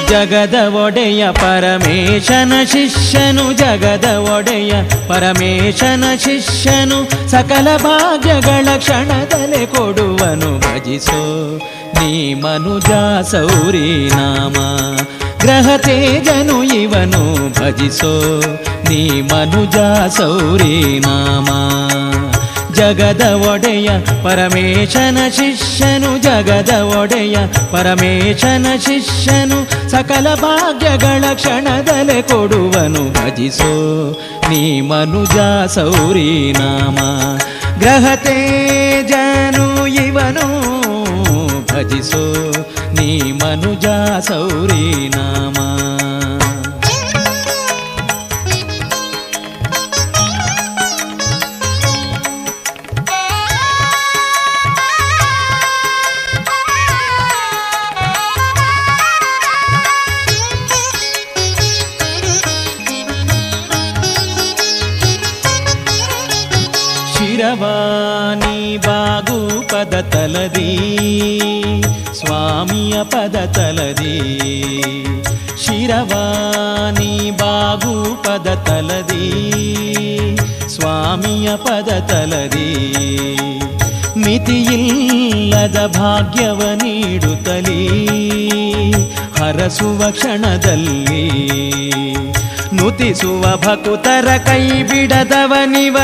ಜಗದ ಒಡೆಯ ಪರಮೇಶನ ಶಿಷ್ಯನು ಜಗದ ಒಡೆಯ ಪರಮೇಶನ ಶಿಷ್ಯನು ಸಕಲ ಭಾಗ್ಯಗಳ ಕ್ಷಣದಲ್ಲೇ ಕೊಡುವನು ಭಜಿಸೋ ನೀ ಮನುಜ ಸೌರಿ ನಾಮ ಗ್ರಹ ತೇಜನು ಇವನು ಭಜಿಸೋ ನೀ ಮನುಜ ಸೌರಿ ನಾಮ ಜಗದ ಒಡೆಯ ಪರಮೇಶನ ಶಿಷ್ಯನು ಜಗದ ಒಡೆಯ ಪರಮೇಶನ ಶಿಷ್ಯನು ಸಕಲ ಭಾಗ್ಯಗಳ ಕ್ಷಣದಲ್ಲೇ ಕೊಡುವನು ಭಜಿಸೋ ನೀ ಮನುಜ ಸೌರಿ ನಾಮ ಗ್ರಹ ತೇಜನು ಇವನು ಭಜಿಸೋ ನೀ ಮನುಜ ಸೌರಿ ನಾಮ ಶಿರವಾನಿ ಬಾಗು ಪದ ತಲದಿ ಸ್ವಾಮಿಯ ಪದ ತಲದಿ ಶಿರವಾನಿ ಬಾಗು ಪದ ತಲದಿ ಸ್ವಾಮಿಯ ಪದ ತಲದಿ ಮಿತಿಯಿಲ್ಲದ ಭಾಗ್ಯವ ನೀಡುತ್ತಲೀ ಹರಸುವ ಕ್ಷಣದಲ್ಲಿ ನುತಿಸುವ ಭಕುತರ ಕೈ ಬಿಡದವನಿವ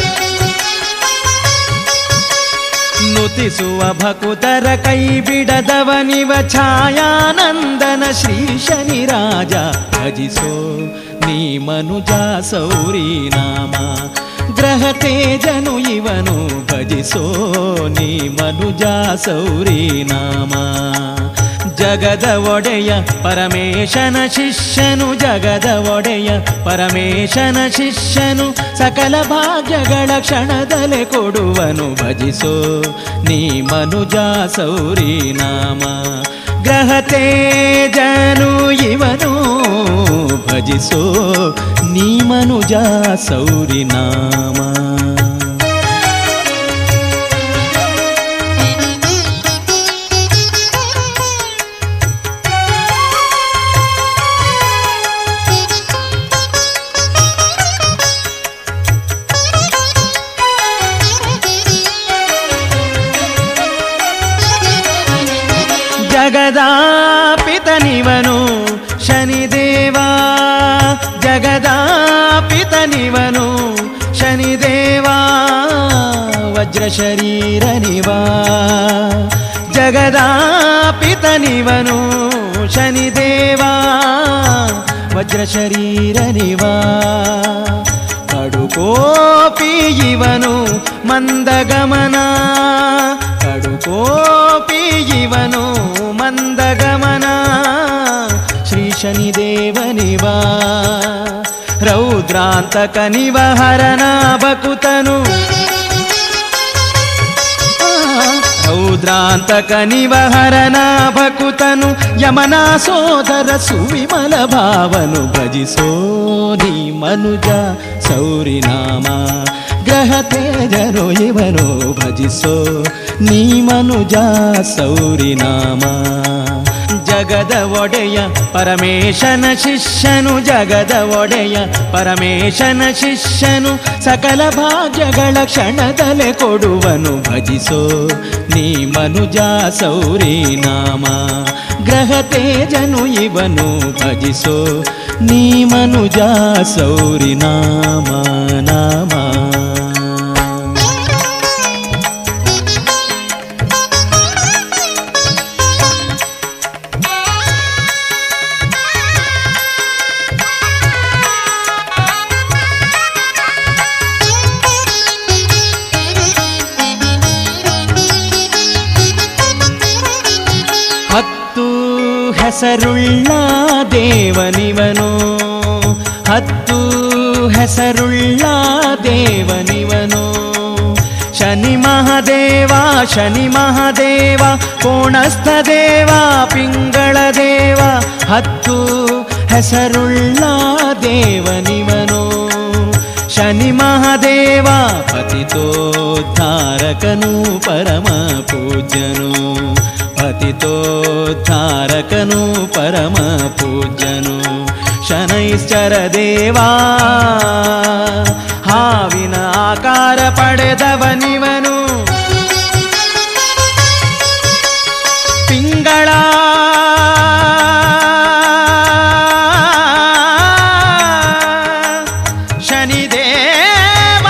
ನುತಿಸುವ ಭಕುತರ ಕೈ ಬಿಡದವನಿವ ಛಾಯಾನಂದನ ಶ್ರೀ ಶನಿರಾಜ ಭಜಿಸೋ ನೀ ಮನುಜ ಸೌರಿ ನಾಮ ಗ್ರಹ ತೇಜನು ಇವನು ಭಜಿಸೋ ನೀ ಮನುಜ ಸೌರಿ ನಾಮ ಜಗದ ಒಡೆಯ ಪರಮೇಶನ ಶಿಷ್ಯನು ಜಗದ ಒಡೆಯ ಪರಮೇಶನ ಶಿಷ್ಯನು ಸಕಲ ಭಾಗ್ಯಗಳ ಕ್ಷಣದಲ್ಲೇ ಕೊಡುವನು ಭಜಿಸೋ ನೀ ಮನುಜ ಸೌರಿ ನಾಮ ಗ್ರಹ ತೇಜನು ಇವನು ಭಜಿಸೋ ನೀ ಮನುಜ ಸೌರಿ ನಾಮ ಜಗದಾಪಿತನಿವನು ಶನಿದೇವ ಜಗದಾಪಿತನಿವನು ಶನಿದೇವ ವಜ್ರ ಶರೀರನಿವ ಜಗದಾಪಿತನಿವನು ಶನಿದೇವ ವಜ್ರ ಶರೀರನಿವ ಕಡುಕೋಪಿ ಇವನು ಮಂದಗಮನ ಕಡುಕೋಪಿ ಇವನು ಮಂದಗಮನ ಶ್ರೀ ಶನಿದೇವನಿವ ರೌದ್ರಾಂತಕನಿವ ಹರನ ಬಕುತನು ರೌದ್ರಾಂತಕನಿವ ಹರನ ಭಕುತನು ಯಮನ ಸೋದರ ಸುವಿಮಲ ಭಾವನು ಭಜಿಸೋ ನೀ ಮನುಜ ಸೌರಿ ನಾಮ ಗ್ರಹ ತೇಜರು ಇವನು ಭಜಿಸೋ ನೀ ಮನುಜ ಸೌರಿ ನಾಮ ಜಗದ ಒಡೆಯ ಪರಮೇಶನ ಶಿಷ್ಯನು ಜಗದ ಒಡೆಯ ಪರಮೇಶನ ಶಿಷ್ಯನು ಸಕಲ ಭಾಗ್ಯಗಳ ಕ್ಷಣದಲ್ಲೇ ಕೊಡುವನು ಭಜಿಸೋ ನೀ ಮನುಜ ಸೌರಿ ನಾಮ ಗ್ರಹ ತೇಜನು ಇವನು ಭಜಿಸೋ ನೀ ಮನುಜ ಸೌರಿ ನಾಮ ನಾಮ ಹತ್ತು ಹೆಸರುಳ್ಳ ದೇವನಿವನು ಹತ್ತು ಹೆಸರುಳ್ಳ ದೇವನಿವನು ಶನಿ ಮಹಾದೇವ ಶನಿ ಮಹಾದೇವ ಕೋಣಸ್ಥ ದೇವ ಪಿಂಗಳ ದೇವ ಹತ್ತು ಹೆಸರುಳ್ಳ ದೇವನಿವನು ಶನಿ ಮಹಾದೇವ ಪತಿತೋದ್ಧಾರಕನು ಪರಮ ಪೂಜ್ಯನು ಪತಿತೋದ್ಧಾರಕನು ಪರಮ ಪೂಜ್ಯನು ಶನೈಶ್ಚರ ದೇವಾ ಹಾವಿನ ಆಕಾರ ಪಡೆದವನಿವನು ಪಿಂಗಳ ಶನಿದೇವ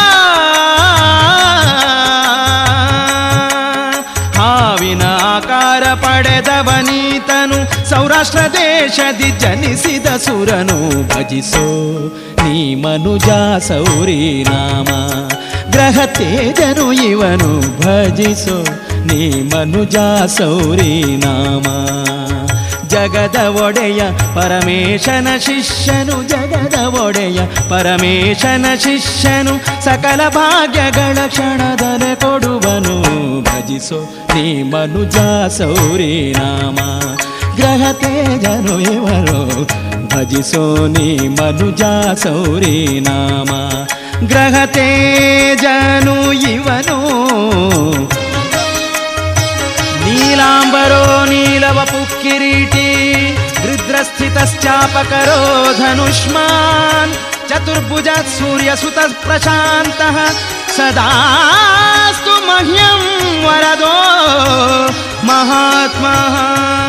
ಹಾವಿನ ಆಕಾರ ಪಡೆದವನೀತನು ಸೌರಾಷ್ಟ್ರ ದೇಶದಿ ಜನಿಸಿದ ಸುರನು ಭಜಿಸೋ ನೀ ಮನುಜ ಸೌರಿ ನಾಮ ಗ್ರಹ ತೇಜನು ಇವನು ಭಜಿಸೋ ನೀ ಮನುಜ ಸೌರಿ ನಾಮ ಜಗದ ಒಡೆಯ ಪರಮೇಶನ ಶಿಷ್ಯನು ಜಗದ ಒಡೆಯ ಪರಮೇಶನ ಶಿಷ್ಯನು ಸಕಲ ಭಾಗ್ಯಗಳ ಕ್ಷಣದಲೆ ಕೊಡುವನು ಭಜಿಸೋ ನೀ ಮನುಜ ಸೌರಿ ನಾಮ ಗ್ರಹ ತೇಜನು ಇವರು ಭಜಿಸೋ ನೀ ಮನುಜ ಸೌರಿ ನಾಮ ಗ್ರಹ ತೇಜನು ಇವನು ನೀಲಾಂಬರೋ ನೀಲವಪು ಕಿರೀಟಿ ಗೃದ್ರಸ್ಥಿತಶ್ಚಾಪಕರೋ ಧನುಷ್ಮಾನ್ ಚತುರ್ಭುಜ ಸೂರ್ಯಸುತ ಪ್ರಶಾಂತಃ ಸದಾಸ್ತು ಮಹ್ಯಂ ವರದೋ ಮಹಾತ್ಮಃ